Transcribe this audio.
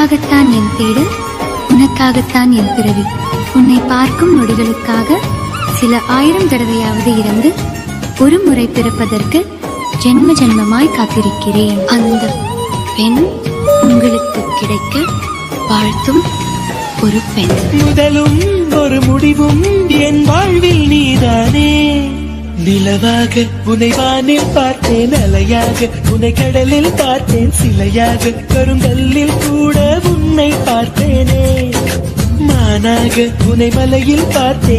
உனக்காகத்தான் என் தேடல் உனக்காகத்தான் என் பிறவி உன்னை பார்க்கும் நொடிகளுக்காக சில ஆயிரம் தடவையாவது இறந்து ஒரு முறை பிறப்பதற்கு ஜென்ம ஜென்மமாய் காத்திருக்கிறேன் அந்த பெண் உங்களுக்கு கிடைக்க வாழ்த்தும் ஒரு பெண் முதலும் ஒரு முடிவும் என் வாழ்வில் நீதானே நிலவாக உன்னை வானில் பார்த்தேன் அலையாக உன்னை கடலில் பார்த்தேன் சிலையாக கருங்கல்லில் கூட உன்னை பார்த்தேனே மானாக உன்னை மலையில் பார்த்தேன்